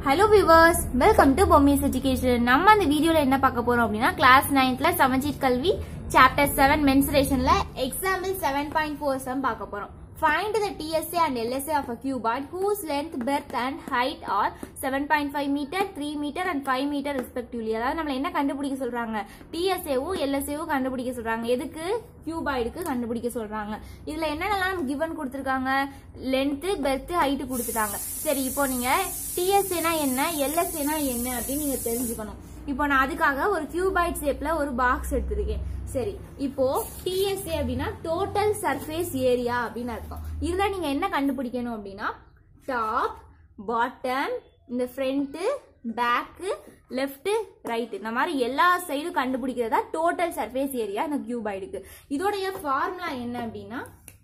Hello viewers welcome to Bommi's education நம்ம அந்த வீடியோல என்ன பார்க்க போறோம் அப்படின்னா கிளாஸ் நைன்த்ல சமஜித் கல்வி சாப்டர் செவன் மென்சுரேஷன்ல example seven point four sum பார்க்க போறோம் Find the TSA and LSA of a cuboid whose length, breadth and height are 7.5 meter, 3 meter and 5 meter respectively. அதாவது நம்மள என்ன கண்டுபிடிக்க சொல்றாங்க TSAவும் LSAவும் கண்டுபிடிக்க சொல்றாங்க எதுக்கு கியூபாய்டுக்கு கண்டுபிடிக்க சொல்றாங்க இதுல என்னென்னலாம் கிவன் கொடுத்துருக்காங்க லென்த் பெர்த் ஹைட் கொடுத்துட்டாங்க சரி இப்போ நீங்க டிஎஸ்ஏனா என்ன எல்எஸ்ஏனா என்ன அப்படின்னு நீங்க தெரிஞ்சுக்கணும் இப்போ நான் அதுக்காக ஒரு கியூபாய்ட் ஷேப்ல ஒரு பாக்ஸ் எடுத்திருக்கேன் சரி இப்போ டிஎஸ்ஏ அப்படின்னா டோட்டல் சர்ஃபேஸ் ஏரியா அப்படின்னு அர்த்தம் இதுல நீங்க என்ன கண்டுபிடிக்கணும் அப்படின்னா டாப் பாட்டம் இந்த ஃப்ரண்ட் பேக்கு லெஃப்ட் ரைட் இந்த மாதிரி எல்லா சைடும் கண்டுபிடிக்கிறதா டோட்டல் சர்ஃபேஸ் ஏரியா இந்த கியூபாய்டுக்கு இதோடைய ஃபார்முலா என்ன அப்படின்னா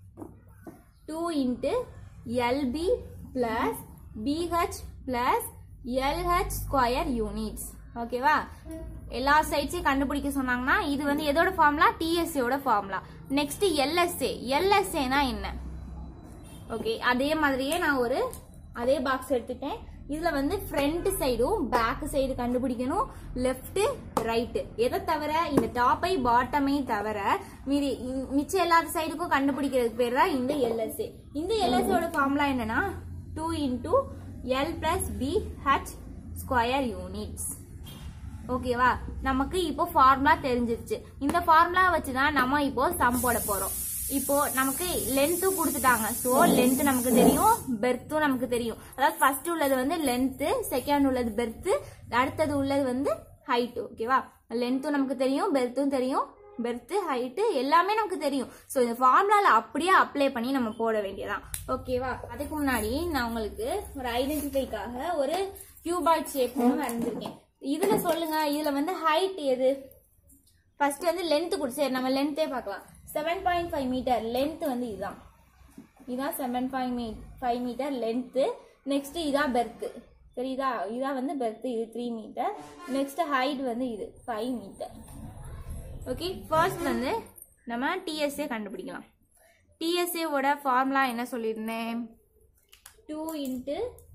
two into LB plus BH plus LH square units ஓகேவா எல்லா சைட்ஸையும் கண்டுபிடிக்க சொன்னாங்கன்னா இது வந்து எதோட ஃபார்முலா டிஎஸ்ஏயோட ஃபார்முலா நெக்ஸ்ட் எல்எஸ்ஏ எல்எஸ்ஏனா என்ன ஓகே அதே மாதிரியே நான் ஒரு அதே பாக்ஸ் எடுத்துட்டேன் இதுல வந்து ஃப்ரண்ட் சைடும் பேக் சைடு கண்டுபிடிக்கணும் லெஃப்ட் ரைட் எதை தவிர இந்த டாப்பை பாட்டமை தவிர மீதி இ- மிச்ச எல்லா சைடுக்கும் கண்டுபிடிக்கிறதுக்கு பேர் தான் இந்த எல்எஸ்ஏ இந்த எல்எஸ்ஏயோட ஃபார்முலா என்னன்னா two into L plus B H square units ஓகேவா நமக்கு இப்போ ஃபார்முலா தெரிஞ்சிருச்சு இந்த ஃபார்முலா வச்சு தான் நம்ம இப்போ சம் போட போறோம் இப்போ நமக்கு லென்த்தும் கொடுத்துட்டாங்க ஸோ லென்த் நமக்கு தெரியும் பெர்த்தும் நமக்கு தெரியும் அதாவது ஃபர்ஸ்ட் உள்ளது வந்து லென்த்து செகண்ட் உள்ளது பெர்த்து அடுத்தது உள்ளது வந்து ஹைட் ஓகேவா லென்த்தும் நமக்கு தெரியும் பெர்த்தும் தெரியும் பெர்த்து ஹைட்டு எல்லாமே நமக்கு தெரியும் ஸோ இந்த ஃபார்முலால அப்படியே அப்ளை பண்ணி நம்ம போட வேண்டியதான் ஓகேவா அதுக்கு முன்னாடி நான் உங்களுக்கு ஒரு ஐடென்டிஃபைக்காக ஒரு கியூபாய்ட் ஷேப் ஒன்று வரைஞ்சிருக்கேன் இதுல சொல்லுங்க இதுல வந்து ஹைட் எது ஃபர்ஸ்ட் வந்து லென்த் கொடு சரி நம்ம லென்த்தே பார்க்கலாம் seven point five meter length வந்து இதுதான் இதான் செவன் பாயிண்ட் மீ ஃபைவ் மீட்டர் லென்த்து நெக்ஸ்ட் இதான் பெர்த்து சரிதா இதான் வந்து பெர்த்து இது த்ரீ மீட்டர் நெக்ஸ்ட் ஹைட் வந்து இது ஃபைவ் மீட்டர் ஓகே ஃபர்ஸ்ட் வந்து நம்ம டிஎஸ்ஏ கண்டுபிடிக்கலாம் டிஎஸ்ஏவோட ஃபார்முலா என்ன சொல்லியிருந்தேன் two into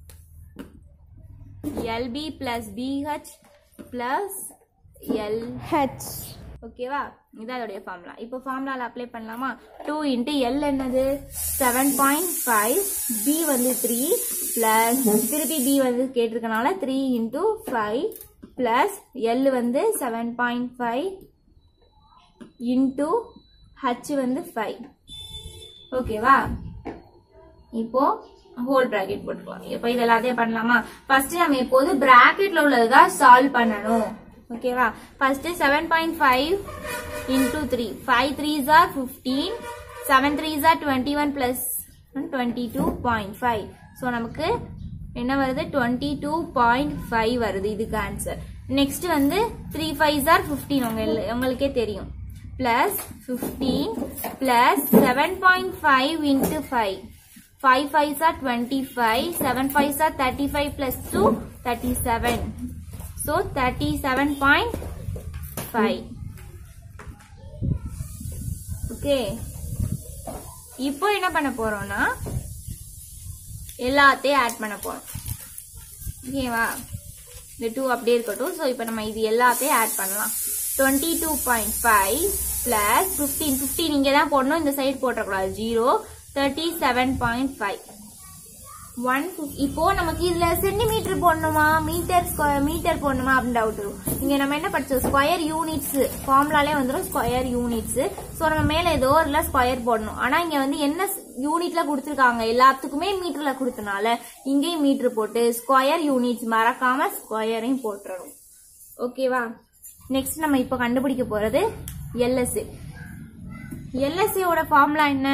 LB plus BH plus L H ஓகேவா இதான் அதோடைய ஃபார்முலா இப்போ ஃபார்முலால அப்ளை பண்ணலாமா டூ இன்ட்டு எல் என்னது செவன் பாயிண்ட் ஃபைவ் பி வந்து த்ரீ பிளஸ் திருப்பி பி வந்து கேட்டிருக்கனால three into five plus L வந்து seven point five into H வந்து ஃபைவ் ஓகேவா இப்போ ஹோல் பிராக்கெட் போட்டுக்கலாம் இப்போ இது எல்லாத்தையும் பண்ணலாமா ஃபர்ஸ்ட் நம்ம எப்போது பிராக்கெட்ல உள்ளதுதான் சால்வ் பண்ணணும் ஓகேவா first seven point five into three five threes are fifteen seven threes are twenty one plus twenty two point five so நமக்கு என்ன வருது டுவெண்ட்டி டூ பாயிண்ட் ஃபைவ் வருது இதுக்கு ஆன்சர் நெக்ஸ்ட் வந்து த்ரீ ஃபைவ் ஆர் ஃபிஃப்டீன் உங்க எல்லா- உங்களுக்கே தெரியும் plus fifteen plus seven point five into five five five are twenty five seven five are thirty five plus two thirty seven so thirty seven point five okay இப்போ என்ன பண்ண போறோம்னா எல்லாத்தையும் add பண்ண போறோம் ஓகேவா இந்த டூ அப்படியே இருக்கட்டும் ஸோ இப்போ நம்ம இது எல்லாத்தையும் ஆட் பண்ணலாம் twenty two point five plus fifteen fifteen இங்கே தான் போடணும் இந்த சைடு போட்டக்கூடாது zero thirty seven point five one இப்போ நமக்கு இதுல சென்டிமீட்டர் போடணுமா மீட்டர் மீட்டர் போடணுமா அப்படின்னு டவுட் வரும் இங்க நம்ம என்ன படிச்சோம் ஸ்கொயர் யூனிட்ஸ் ஃபார்முலாலே வந்துடும் ஸ்கொயர் யூனிட்ஸ் ஸோ நம்ம மேல ஏதோ ஒரு ஸ்கொயர் போடணும் ஆனா இங்க வந்து என்ன யூனிட்ல கொடுத்துருக்காங்க எல்லாத்துக்குமே மீட்டர்ல கொடுத்தனால இங்கேயும் மீட்டர் போட்டு ஸ்கொயர் யூனிட்ஸ் மறக்காம ஸ்கொயரையும் போட்டுறணும் ஓகேவா நெக்ஸ்ட் நம்ம இப்போ கண்டுபிடிக்க போறது எல்எஸ்ஏ எல்எஸ்ஏவோட ஃபார்முலா என்ன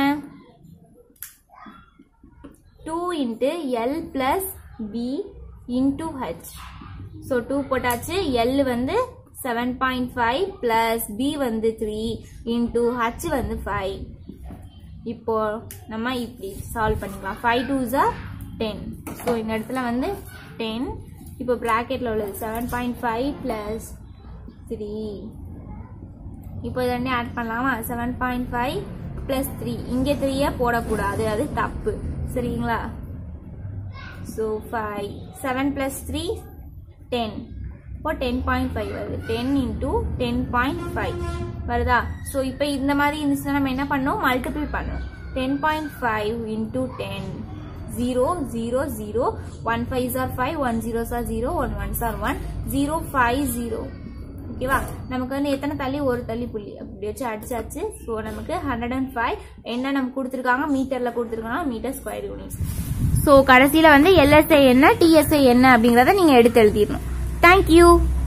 two into L plus B into H so two போட்டாச்சு எல் வந்து seven point five plus B வந்து த்ரீ இன்டூ ஹச் வந்து ஃபைவ் இப்போ நம்ம இப்படி சால்வ் பண்ணிக்கலாம் five two are ten so இந்த இடத்துல வந்து டென் இப்போ ப்ராக்கெட்டில் உள்ளது seven point five plus three இப்போ இது ரெண்டையும் ஆட் பண்ணலாமா seven point five plus three இங்கே த்ரீயை போடக்கூடாது அது தப்பு சரிங்களா so five seven plus three ten இப்போ டென் பாயிண்ட் ஃபைவ் வருது ten into ten point five வருதா ஸோ இப்போ இந்த மாதிரி இருந்துச்சுன்னா நம்ம என்ன பண்ணோம் மல்டிபிள் பண்ணோம் ten point five into ten zero zero zero one five are five one zeros are zero one ones are one zero five zero ஓகேவா நமக்கு வந்து எத்தனை தள்ளி ஒரு தள்ளி புள்ளி அப்படி வச்சு அடிச்சாச்சு ஸோ நமக்கு ஹண்ட்ரட் அண்ட் ஃபைவ் என்ன நமக்கு கொடுத்துருக்காங்க மீட்டரில் கொடுத்துருக்காங்க மீட்டர் ஸ்கொயர் யூனிட்ஸ் ஸோ கடைசியில் வந்து எல்எஸ்ஐ என்ன டிஎஸ்ஐ என்ன அப்படிங்கிறத நீங்கள் எடுத்து எழுதிடணும் தேங்க்யூ